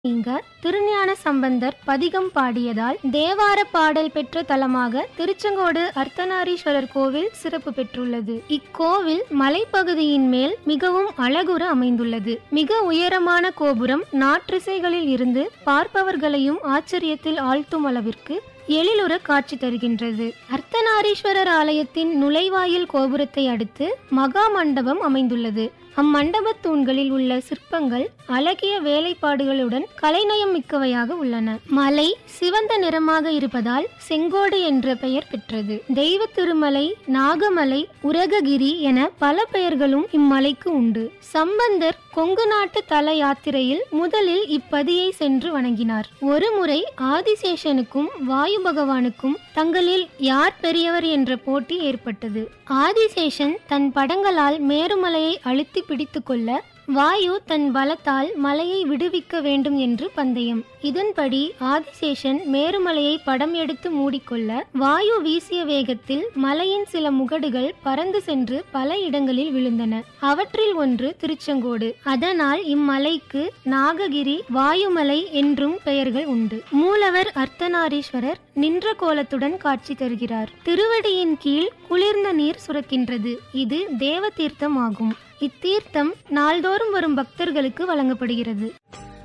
நீங்க திருஞான சம்பந்தர் பதிகம் பாடியதால் தேவார பாடல் பெற்ற தலமாக திருச்செங்கோடு அர்த்தநாரீஸ்வரர் கோவில் சிறப்பு பெற்றுள்ளது இக்கோவில் மலைப்பகுதியின் மேல் மிகவும் அழகுற அமைந்துள்ளது மிக உயரமான கோபுரம் நாற்றிசைகளில் இருந்து பார்ப்பவர்களையும் ஆச்சரியத்தில் ஆழ்த்தும் அளவிற்கு எழிலுற காட்சி தருகின்றது அர்த்தநாரீஸ்வரர் ஆலயத்தின் நுழைவாயில் கோபுரத்தை அடுத்து மகா மண்டபம் அமைந்துள்ளது அம்மண்டபத் தூண்களில் உள்ள சிற்பங்கள் அழகிய வேலைப்பாடுகளுடன் கலைநயம் மிக்கவையாக உள்ளன மலை சிவந்த நிறமாக இருப்பதால் செங்கோடு என்ற பெயர் பெற்றது தெய்வ திருமலை நாகமலை உரககிரி என பல பெயர்களும் இம்மலைக்கு உண்டு சம்பந்தர் கொங்கு நாட்டு தல யாத்திரையில் முதலில் இப்பதியை சென்று வணங்கினார் ஒருமுறை ஆதிசேஷனுக்கும் வாயு பகவானுக்கும் தங்களில் யார் பெரியவர் என்ற போட்டி ஏற்பட்டது ஆதிசேஷன் தன் படங்களால் மேருமலையை அழுத்தி பிடித்துக் கொள்ள வாயு தன் பலத்தால் மலையை விடுவிக்க வேண்டும் என்று பந்தயம் இதன்படி ஆதிசேஷன் மேருமலையை படம் எடுத்து மூடிக்கொள்ள வாயு வீசிய வேகத்தில் மலையின் சில முகடுகள் பறந்து சென்று பல இடங்களில் விழுந்தன அவற்றில் ஒன்று திருச்செங்கோடு அதனால் இம்மலைக்கு நாககிரி வாயுமலை என்றும் பெயர்கள் உண்டு மூலவர் அர்த்தநாரீஸ்வரர் நின்ற கோலத்துடன் காட்சி தருகிறார் திருவடியின் கீழ் குளிர்ந்த நீர் சுரக்கின்றது இது தேவ தீர்த்தம் ஆகும் இத்தீர்த்தம் நாள்தோறும் வரும் பக்தர்களுக்கு வழங்கப்படுகிறது